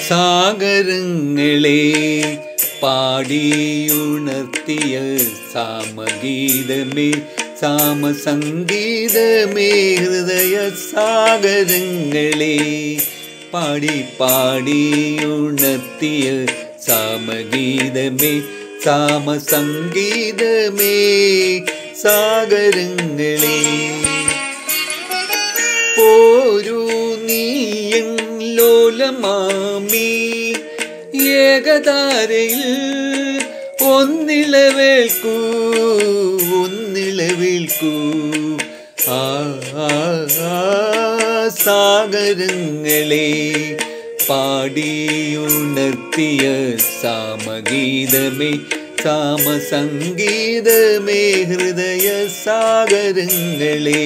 സാഗരങ്ങളെ പാടിയുണർത്തിയ സാമഗീതമേ സാമസംഗീതമേ ഹൃദയ സാഗരങ്ങളെ പാടി പാടിയുണർത്തിയ സാമഗീതമേ സാമസംഗീതമേ സാഗരങ്ങളെ പോരു നീയൻ ലോലമാമി ഏകതാരയിൽ ഒന്നിളവേൽക്കൂ ഒന്നിളവേൽക്കൂ ആ ആ, ആ, സാഗരങ്ങളെ പാടിയുണർത്തിയ സാമഗീതമേ സാമസംഗീതമേ ഹൃദയ സാഗരങ്ങളെ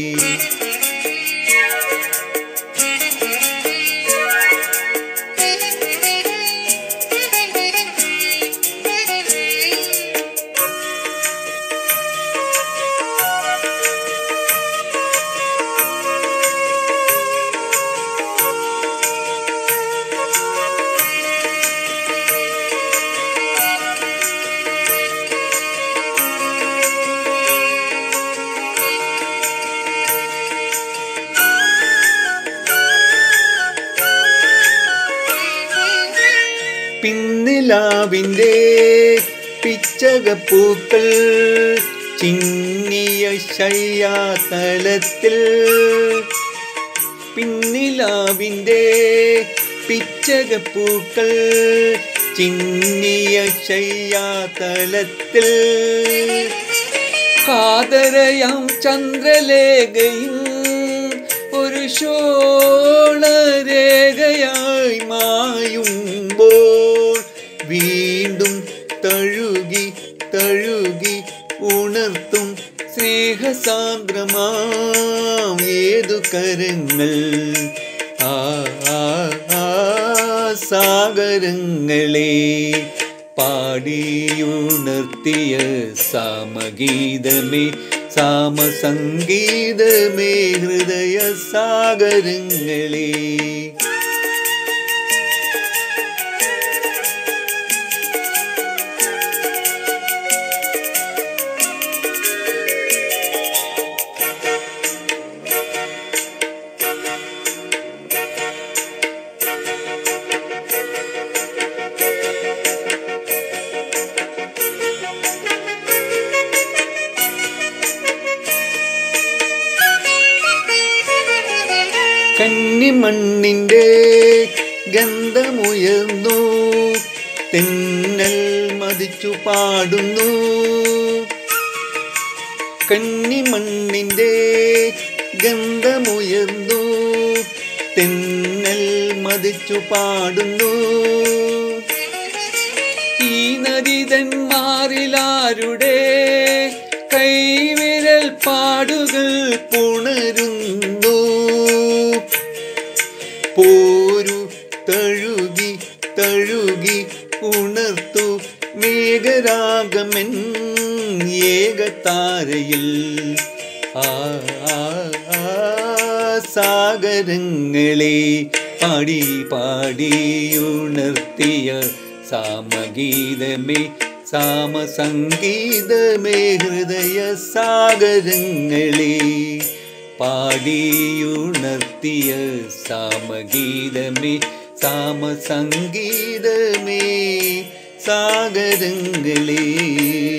പിന്നിലാവിൻ്റെ പിച്ചകപ്പൂക്കൾ ചിന്നിയ ശയ്യാതലത്തിൽ പിന്നിലാവിൻ്റെ പിച്ചകപ്പൂക്കൾ ചിന്നിയ ശയ്യാതലത്തിൽ കാതരയാം ചന്ദ്രലേഖയും ഒരു ശോളരേഖയായി മായുമ്പോൾ വീണ്ടും തഴുകി തഴുകി ഉണർത്തും സ്നേഹസാന്ദ്രമാം ഏതു കരങ്ങൾ ആ ആ, ആ സാഗരങ്ങളെ പാടിയുണർത്തിയ സാമഗീതമേ സാമസംഗീതമേ ഹൃദയ സാഗരങ്ങളെ കന്നിമണ്ണിൻ്റെ ഗന്ധമുയർന്നു തെന്നൽ മതിച്ചു പാടുന്നു കന്നിമണ്ണിൻ്റെ ഗന്ധമുയർന്നു തെന്നൽ മതിച്ചു പാടുന്നു ഈ നദിതന്മാരിലാരുടെ കൈവിരൽ പാടുകൾ പുണരുന്നു പോരു തഴുകി തഴുകി ഉണർത്തു മേഘരാഗമൻ ഏകതാരയിൽ ആ ആ, ആ, സാഗരങ്ങളെ പാടി പാടിയുണർത്തിയ സാമഗീതമേ സാമസംഗീതമേ ഹൃദയ സാഗരങ്ങളെ പാടിയുണർത്തിയ സാമഗീതമേ സാമസംഗീതമേ സാഗരങ്ങളേ